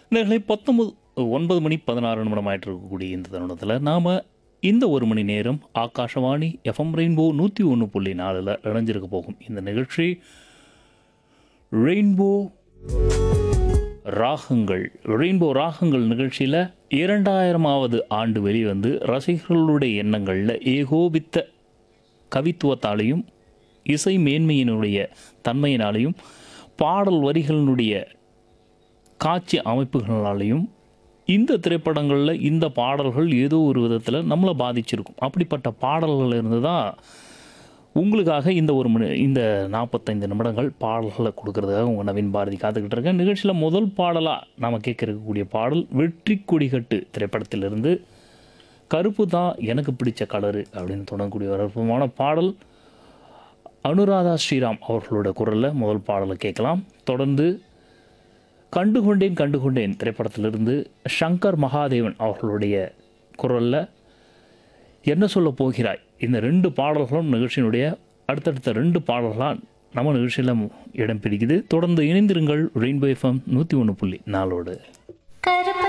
நேர்களை பத்தொன்பது ஒன்பது மணி பதினாறு நிமிடம் ஆயிட்டு இருக்கக்கூடிய இந்த தருணத்தில் நாம் இந்த ஒரு மணி நேரம் ஆகாஷவாணி எஃப்எம் ரெயின்போ நூற்றி ஒன்று புள்ளி நாலில் இணைஞ்சிருக்க போகும் இந்த நிகழ்ச்சி ரெயின்போ ராகங்கள் ரெயின்போ ராகங்கள் நிகழ்ச்சியில் இரண்டாயிரமாவது ஆண்டு வெளிவந்து ரசிகர்களுடைய எண்ணங்களில் ஏகோபித்த கவித்துவத்தாலையும் இசை மேன்மையினுடைய தன்மையினாலையும் பாடல் வரிகளினுடைய காட்சி அமைப்புகளாலையும் இந்த திரைப்படங்களில் இந்த பாடல்கள் ஏதோ ஒரு விதத்தில் நம்மளை பாதிச்சிருக்கும் அப்படிப்பட்ட பாடல்கள் இருந்து தான் உங்களுக்காக இந்த ஒரு மணி இந்த நாற்பத்தைந்து நிமிடங்கள் பாடல்களை கொடுக்கறதுக்காக உங்கள் நவீன் பாரதி காத்துக்கிட்டு இருக்கேன் நிகழ்ச்சியில் முதல் பாடலாக நாம் கேட்க இருக்கக்கூடிய பாடல் வெற்றி கொடிகட்டு திரைப்படத்திலிருந்து கருப்பு தான் எனக்கு பிடிச்ச கலரு அப்படின்னு தொடங்கக்கூடிய ஒரு அற்புதமான பாடல் அனுராதா ஸ்ரீராம் அவர்களோட குரலில் முதல் பாடலை கேட்கலாம் தொடர்ந்து கண்டுகொண்டேன் கண்டுகொண்டேன் திரைப்படத்திலிருந்து சங்கர் மகாதேவன் அவர்களுடைய குரலில் என்ன சொல்ல போகிறாய் இந்த ரெண்டு பாடல்களும் நிகழ்ச்சியினுடைய அடுத்தடுத்த ரெண்டு பாடல்களாக நம்ம நிகழ்ச்சியில் இடம் பிடிக்குது தொடர்ந்து இணைந்திருங்கள் ரெயின்போ எஃப்எம் நூற்றி ஒன்று புள்ளி நாலோடு